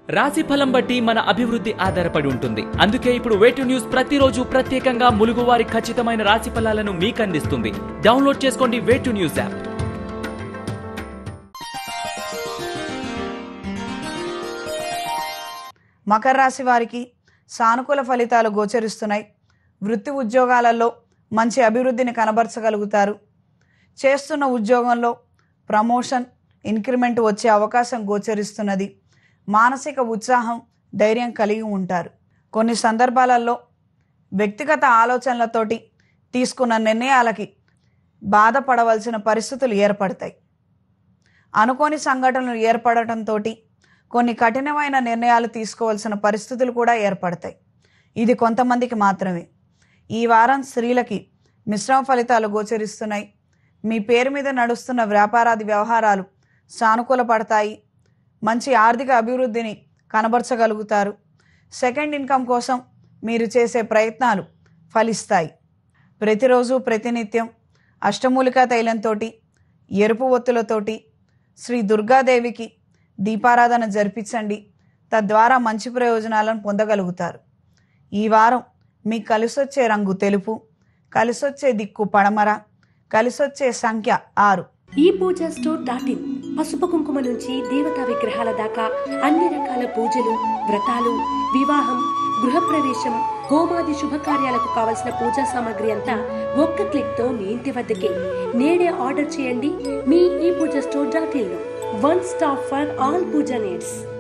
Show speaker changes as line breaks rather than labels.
రాశి ఫలం బట్టి మన అభివృద్ధి ఆధారపడి ఉంటుంది అందుకే ఇప్పుడు వేటు న్యూస్ ప్రతిరోజు ప్రత్యేకంగా ములుగువారి ఖచ్చితమైన రాశి ఫలాలను మీకు అందిస్తుంది డౌన్లోడ్ చేసుకోండి వేటు న్యూస్ యాప్
మకర రాశి వారికి సానుకూల ఫలితాలు గోచరిస్తున్నాయి వృత్తి ఉద్యోగాలలో మంచి అభివృద్ధిని కనబరచగలుగుతారు చేస్తున్న ఉద్యోగంలో ప్రమోషన్ ఇంక్రిమెంట్ వచ్చే అవకాశం గోచరిస్తున్నది మానసిక ఉత్సాహం ధైర్యం కలిగి ఉంటారు కొన్ని సందర్భాలలో వ్యక్తిగత ఆలోచనలతోటి తీసుకున్న నిర్ణయాలకి బాధపడవలసిన పరిస్థితులు ఏర్పడతాయి అనుకోని సంఘటనలు ఏర్పడటంతో కొన్ని కఠినమైన నిర్ణయాలు తీసుకోవాల్సిన పరిస్థితులు కూడా ఏర్పడతాయి ఇది కొంతమందికి మాత్రమే ఈ వారం స్త్రీలకి మిశ్రమ ఫలితాలు గోచరిస్తున్నాయి మీ పేరు మీద నడుస్తున్న వ్యాపారాది వ్యవహారాలు సానుకూల పడతాయి మంచి ఆర్థిక అభివృద్ధిని కనబరచగలుగుతారు సెకండ్ ఇన్కమ్ కోసం మీరు చేసే ప్రయత్నాలు ఫలిస్తాయి ప్రతిరోజు ప్రతినిత్యం అష్టమూలికా తైలంతో ఎరుపు ఒత్తులతోటి శ్రీ దుర్గాదేవికి దీపారాధన జరిపించండి తద్వారా మంచి ప్రయోజనాలను పొందగలుగుతారు ఈ వారం మీకు కలిసొచ్చే రంగు తెలుపు కలిసొచ్చే దిక్కు పడమర కలిసొచ్చే సంఖ్య ఆరు
ఈ పూజ స్టోర్ డాట్ ఇన్ పసుపు కుంకుమ నుంచి దేవతా విగ్రహాల దాకా అన్ని రకాల పూజలు వ్రతాలు వివాహం గృహప్రవేశం హోమాది శుభకార్యాలకు కావలసిన పూజా సామాగ్రి అంతా ఒక్క క్లిక్ తో మీ ఇంటి వద్దకే నేడే ఆర్డర్ చేయండి మీ ఈ పూజ స్టోర్ డాట్ ఇన్ లో one stop for all Pooja needs